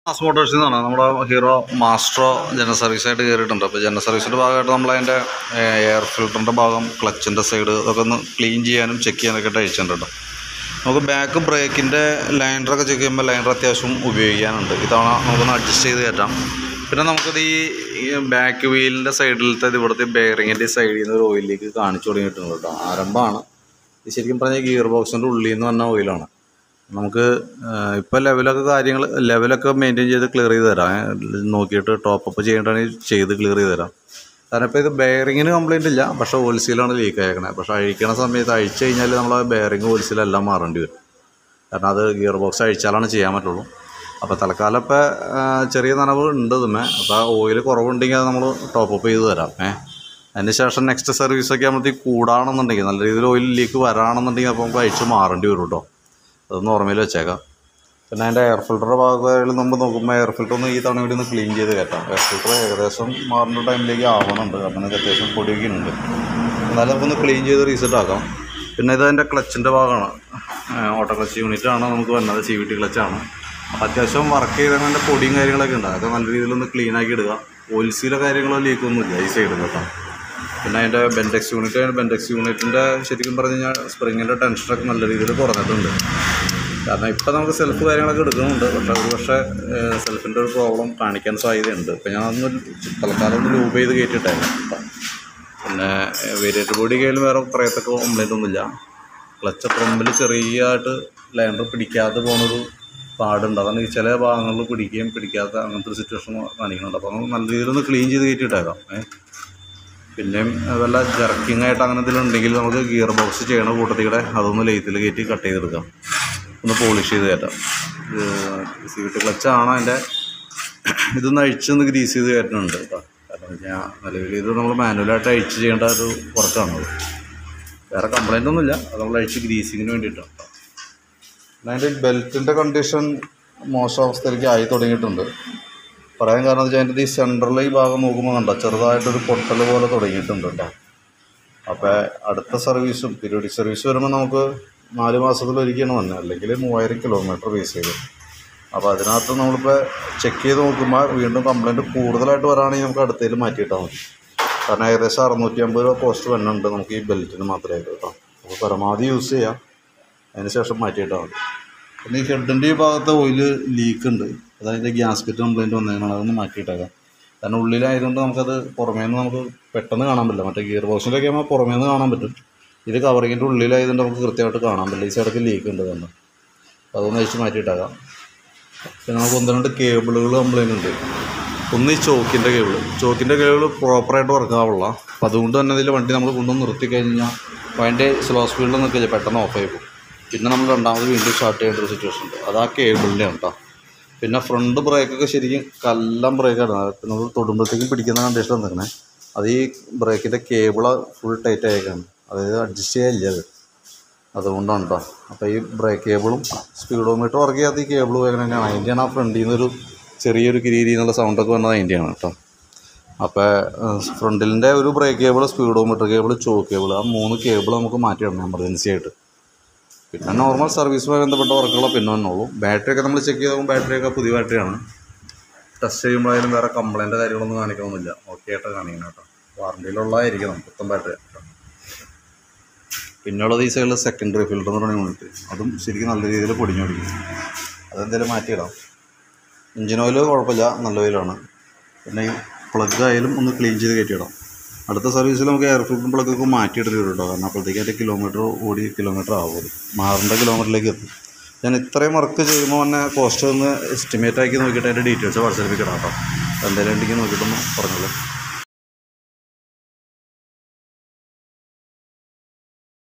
mass മോട്ടോഴ്സിൽ നിന്നാണ് നമ്മുടെ hero Maestro general സർവീസായിട്ട് കയറിയിട്ടുണ്ട് അപ്പോൾ ജനറൽ സർവീസിൻ്റെ ഭാഗമായിട്ട് നമ്മൾ അതിൻ്റെ എയർ ഫിൽറ്ററിൻ്റെ ഭാഗം ക്ലച്ചിൻ്റെ സൈഡ് ഇതൊക്കെ ഒന്ന് ക്ലീൻ ചെയ്യാനും ചെക്ക് ചെയ്യാനൊക്കെ ആയിട്ട് അയച്ചിട്ടുണ്ട് കേട്ടോ നമുക്ക് ബാക്ക് ബ്രേക്കിൻ്റെ ലൈനറൊക്കെ ചെക്ക് ചെയ്യുമ്പോൾ ലൈനർ അത്യാവശ്യം ഉപയോഗിക്കാനുണ്ട് ഇത്തവണ നമുക്കൊന്ന് അഡ്ജസ്റ്റ് ചെയ്ത് കയറ്റാം പിന്നെ നമുക്കത് ഈ ബാക്ക് വീലിൻ്റെ സൈഡിലത്തെ ഇത് ഇവിടുത്തെ ബെയറിങ്ങിൻ്റെ സൈഡിൽ നിന്ന് ഒരു ഓയിലേക്ക് കാണിച്ചു തുടങ്ങിയിട്ടുണ്ട് കേട്ടോ ആരംഭമാണ് ഇത് ശരിക്കും പറഞ്ഞാൽ ഗിയർ ബോക്സിൻ്റെ ഉള്ളിൽ നിന്ന് വന്ന ഓയിലാണ് നമുക്ക് ഇപ്പോൾ ലെവലൊക്കെ കാര്യങ്ങൾ ലെവലൊക്കെ മെയിൻറ്റെയിൻ ചെയ്ത് ക്ലിയർ ചെയ്ത് തരാം ഏ, നോക്കിയിട്ട് ടോപ്പ് അപ്പ് ചെയ്യേണ്ടതാണെങ്കിൽ ചെയ്ത് ക്ലിയർ ചെയ്ത് തരാം കാരണം ഇപ്പോൾ ഇത് ബെയറിങ്ങിന് കംപ്ലൈൻ്റ് ഇല്ല പക്ഷേ ഓൽസീലാണ് ലീക്ക് ആയേക്കണേ പക്ഷേ അഴിക്കണ സമയത്ത് അഴിച്ചു കഴിഞ്ഞാൽ നമ്മൾ ആ ബെയറിങ് ഓൽസീലെല്ലാം മാറേണ്ടി വരും കാരണം അത് ഗിയർ ബോക്സ് അഴിച്ചാലാണ് ചെയ്യാൻ പറ്റുള്ളൂ അപ്പോൾ തൽക്കാലം ഇപ്പോൾ ചെറിയ നനവ് ഉണ്ട് ഇതുമേ അപ്പോൾ ഓയിൽ കുറവുണ്ടെങ്കിൽ അത് നമ്മൾ ടോപ്പ് അപ്പ് ചെയ്ത് തരാം ഏ അതിന് ശേഷം നെക്സ്റ്റ് സർവീസൊക്കെ ആകുമ്പോഴത്തേക്ക് കൂടാണെന്നുണ്ടെങ്കിൽ നല്ല രീതിയിൽ ഓയിൽ ലീക്ക് വരാണെന്നുണ്ടെങ്കിൽ അപ്പോൾ നമുക്ക് അഴിച്ച് മാറേണ്ടി വരും കേട്ടോ അതൊന്ന് ഓർമ്മയിൽ വെച്ചേക്കാം പിന്നെ അതിൻ്റെ എയർ ഫിൽറ്ററുടെ ഭാഗത്തിൽ നമ്മൾ നോക്കുമ്പോൾ എയർ ഫിൽറ്റർ ഒന്ന് ഈ തവണ കൂടി ഒന്ന് ക്ലീൻ ചെയ്ത് കയറ്റാം എയർ ഫിൽറ്റർ ഏകദേശം മാറുന്ന ടൈമിലേക്ക് ആവണുണ്ട് കാരണം ഇതിനൊക്കെ അത്യാവശ്യം പൊടിയൊക്കെ ഉണ്ട് എന്നാലും നമുക്കൊന്ന് ക്ലീൻ ചെയ്ത് റീസെറ്റ് ആക്കാം പിന്നെ ഇത് അതിൻ്റെ ക്ലച്ചിൻ്റെ ഭാഗമാണ് ഓട്ടോ ക്ലച്ച് യൂണിറ്റാണ് നമുക്ക് വന്നത് സി വി ടി ക്ലച്ചാണ് അപ്പോൾ അത്യാവശ്യം വർക്ക് ചെയ്തതിൻ്റെ പൊടിയും കാര്യങ്ങളൊക്കെ ഉണ്ട് അതൊക്കെ നല്ല രീതിയിലൊന്ന് ക്ലീൻ ആക്കി ഇടുക ഓയിൽസീലോ കാര്യങ്ങളോ ലീക്കൊന്നുമില്ല ഈ സൈഡിൽ കേട്ടോ പിന്നെ അതിൻ്റെ ബെൻഡെക്സ് യൂണിറ്റ് ബെൻഡെക്സ് യൂണിറ്റിൻ്റെ ശരിക്കും പറഞ്ഞു കഴിഞ്ഞാൽ സ്പ്രിങ്ങിൻ്റെ ടെൻഷനൊക്കെ നല്ല രീതിയിൽ കുറഞ്ഞിട്ടുണ്ട് കാരണം ഇപ്പം നമുക്ക് സെൽഫ് കാര്യങ്ങളൊക്കെ എടുക്കുന്നുണ്ട് പക്ഷേ ഒരു പക്ഷേ സെൽഫിൻ്റെ ഒരു പ്രോബ്ലം കാണിക്കാൻ സാധ്യതയുണ്ട് ഇപ്പം ഞാൻ ഒന്ന് തൽക്കാലം ഒന്ന് ലൂബ് ചെയ്ത് കയറ്റിയിട്ടായിരുന്നു കേട്ടോ പിന്നെ വേരിയേറ്റർ ബോഡി കയ്യിൽ വേറെ പറയത്തക്ക കംപ്ലൈൻ്റ് ഒന്നുമില്ല ക്ലച്ച് ട്രമ്പിൽ ചെറിയതായിട്ട് ലൈനർ പിടിക്കാതെ പോകുന്നൊരു പാടുണ്ട് അതാണ് ഈ ചില ഭാഗങ്ങളിൽ പിടിക്കുകയും പിടിക്കാത്ത അങ്ങനത്തെ ഒരു സിറ്റുവേഷൻ കാണിക്കുന്നുണ്ട് അപ്പോൾ നമുക്ക് നല്ല രീതിയിലൊന്ന് ക്ലീൻ ചെയ്ത് കയറ്റിയിട്ടേക്കാം ഏഹ് പിന്നെയും വല്ല ജർക്കിംഗ് ആയിട്ട് അങ്ങനെ എന്തെങ്കിലും ഉണ്ടെങ്കിൽ നമുക്ക് ഗിയർ ബോക്സ് ചെയ്യണ കൂട്ടത്തിലൂടെ അതൊന്ന് ലെയ്ത്തിൽ കയറ്റി കട്ട് ചെയ്തെടുക്കാം ഒന്ന് പോളിഷ് ചെയ്ത് കയറ്റാം സി വിട്ട് ക്ലച്ചാണ് അതിൻ്റെ ഇതൊന്ന് അഴിച്ചൊന്ന് ഗ്രീസ് ചെയ്ത് കയറ്റുന്നുണ്ട് കേട്ടോ കാരണം വെച്ചാൽ നിലവിൽ ഇത് നമ്മൾ മാനുവലായിട്ട് അഴിച്ച് ചെയ്യേണ്ട ഒരു വർക്കാണത് വേറെ കംപ്ലൈൻ്റ് ഒന്നുമില്ല അത് നമ്മൾ അഴിച്ച് ഗ്രീസിങ്ങിന് വേണ്ടിയിട്ടാണ് കേട്ടോ പിന്നെ അതിൻ്റെ ബെൽറ്റിൻ്റെ കണ്ടീഷൻ മോശം അവസ്ഥയിലേക്ക് ആയി തുടങ്ങിയിട്ടുണ്ട് പറയാൻ കാരണം വെച്ചാൽ അതിൻ്റെ ഈ സെൻട്രൽ ഈ ഭാഗം നോക്കുമ്പോൾ കണ്ടോ ചെറുതായിട്ടൊരു പൊട്ടൽ പോലെ തുടങ്ങിയിട്ടുണ്ട് കേട്ടോ അപ്പോൾ അടുത്ത സർവീസും പീരിയോഡിക് സർവീസ് വരുമ്പോൾ നമുക്ക് നാല് മാസത്തിലൊരിക്കലാണ് വന്നത് അല്ലെങ്കിൽ മൂവായിരം കിലോമീറ്റർ ബേസ് ചെയ്ത് അപ്പോൾ അതിനകത്ത് നമ്മളിപ്പോൾ ചെക്ക് ചെയ്ത് നോക്കുമ്പോൾ വീണ്ടും കംപ്ലയിൻറ്റ് കൂടുതലായിട്ട് വരാണെങ്കിൽ നമുക്ക് അടുത്തതിൽ മാറ്റിയിട്ടാൽ മതി കാരണം ഏകദേശം അറുന്നൂറ്റി അമ്പത് രൂപ കോസ്റ്റ് വരുന്നുണ്ട് നമുക്ക് ഈ ബെൽറ്റിന് മാത്രമേ കേട്ടോ അപ്പോൾ പരമാവധി യൂസ് ചെയ്യാം അതിന് ശേഷം മാറ്റിയിട്ടാൽ മതി പിന്നെ ഈ ഹെഡിൻ്റെ ഈ ഭാഗത്ത് ഓയിൽ ലീക്ക് ഉണ്ട് അതായത് ഗ്യാസ്കറ്റ് കംപ്ലൈൻറ്റ് വന്നതിനാണ് അതൊന്ന് മാറ്റിയിട്ടേക്കാം കാരണം ഉള്ളിലായതുകൊണ്ട് നമുക്കത് പുറമേ നിന്ന് നമുക്ക് പെട്ടെന്ന് കാണാൻ പറ്റില്ല മറ്റേ ഗിയർ ബോക്സിലൊക്കെ ആകുമ്പോൾ പുറമേ നിന്ന് കാണാൻ പറ്റും ഇത് കവറിങ്ങിൻ്റെ ഉള്ളിലായതുകൊണ്ട് നമുക്ക് കൃത്യമായിട്ട് കാണാൻ പറ്റില്ല ഈ സൈഡൊക്കെ ലീക്ക് ഉണ്ട് തന്നെ അപ്പോൾ അതൊന്ന് അഴിച്ച് മാറ്റിയിട്ടേക്കാം പിന്നെ നമുക്ക് ഒന്ന് രണ്ട് കേബിളുകൾ കംപ്ലൈൻറ്റ് ഉണ്ട് ഒന്ന് ഈ ചോക്കിൻ്റെ കേബിൾ ചോക്കിൻ്റെ കേബിൾ പ്രോപ്പറായിട്ട് വർക്ക് ആവുള്ള അപ്പോൾ അതുകൊണ്ട് തന്നെ ഇതിൽ വണ്ടി നമ്മൾ കൊണ്ടുവന്ന് നിർത്തി കഴിഞ്ഞാൽ അതിൻ്റെ സ്ലോ സ്പീഡിൽ നിൽക്കില്ല പെട്ടെന്ന് ഓഫ് ആയി പോകും പിന്നെ നമ്മൾ രണ്ടാമത് വീണ്ടും സ്റ്റാർട്ട് ചെയ്യേണ്ട ഒരു സിറ്റുവേഷൻ ഉണ്ട് അത് ആ കേബിളിൻ്റെ ആണ് കേട്ടോ പിന്നെ ഫ്രണ്ട് ബ്രേക്കൊക്കെ ശരിക്കും കല്ലം ബ്രേക്കാണ് പിന്നെ നമ്മൾ തൊടുമ്പോഴത്തേക്കും പിടിക്കുന്ന കണ്ടീഷൻ നിൽക്കണേ അത് ഈ ബ്രേക്കിൻ്റെ കേബിള് ഫുൾ ടൈറ്റ് ആയേക്കാണ് അതായത് അഡ്ജസ്റ്റ് ചെയ്യാനില്ല അത് അതുകൊണ്ടാണ് കേട്ടോ അപ്പോൾ ഈ ബ്രേക്ക് കേബിളും സ്പീഡോമീറ്റർ വർക്ക് ചെയ്യാത്ത ഈ കേബിൾ വേഗം തന്നെയാണ് അതിൻ്റെയാണ് ആ ഫ്രണ്ടിൽ നിന്നൊരു ചെറിയൊരു കിരീരി എന്നുള്ള സൗണ്ടൊക്കെ വന്നത് അതിൻ്റെയാണ് കേട്ടോ അപ്പോൾ ഫ്രണ്ടിലിൻ്റെ ഒരു brake cable speedometer cable choke cable ആ മൂന്ന് കേബിൾ നമുക്ക് മാറ്റിയിടണം എമർജൻസി ആയിട്ട് പിന്നെ നോർമൽ സർവീസുമായി ബന്ധപ്പെട്ട വർക്കുകളോ പിന്നെ വന്നോളൂ ബാറ്ററി ഒക്കെ നമ്മൾ ചെക്ക് ചെയ്തപ്പോൾ ബാറ്ററിയൊക്കെ പുതിയ ബാറ്ററിയാണ് ടെസ്റ്റ് ചെയ്യുമ്പോഴായാലും വേറെ കംപ്ലൈൻറ്റ് കാര്യങ്ങളൊന്നും കാണിക്കണമെന്നില്ല ഓക്കെ ആയിട്ട് കാണിക്കണം കേട്ടോ വാറണ്ടിയിലുള്ളതായിരിക്കണം പുത്തൻ ബാറ്ററി കേട്ടോ പിന്നുള്ളത് ഈ സൈഡിൽ സെക്കൻഡറി ഫിൽറ്റർ എന്ന് പറഞ്ഞ യൂണിറ്റ് അതും ശരിക്കും നല്ല രീതിയിൽ പൊടിഞ്ഞു പിടിക്കും അതെന്തായാലും മാറ്റിയിടാം എഞ്ചിൻ ഓയിൽ കുഴപ്പമില്ല നല്ല ഓയിലാണ് പിന്നെ ഈ പ്ലഗ് ആയാലും ഒന്ന് ക്ലീൻ ചെയ്ത് കയറ്റിയിടാം അടുത്ത സർവീസിൽ നമുക്ക് എയർ ഫിൽറ്ററും പ്ലഗൊക്കെ മാറ്റിയിടേണ്ടി വരും കേട്ടോ കാരണം അപ്പോഴത്തേക്ക് അതിൻ്റെ കിലോമീറ്റർ ഓടി കിലോമീറ്റർ ആവും മാറേണ്ട കിലോമീറ്ററിലേക്ക് എത്തും ഞാൻ ഇത്രയും വർക്ക് ചെയ്യുമ്പോൾ തന്നെ കോസ്റ്റ് ഒന്ന് എസ്റ്റിമേറ്റ് ആക്കി നോക്കിയിട്ട് അതിൻ്റെ ഡീറ്റെയിൽസ് വാട്സാപ്പിൽ ഇടാം കേട്ടോ എന്തായാലും ഉണ്ടെങ്കിൽ നോക്കിയിട്ടൊന്ന് പറഞ്ഞോളൂ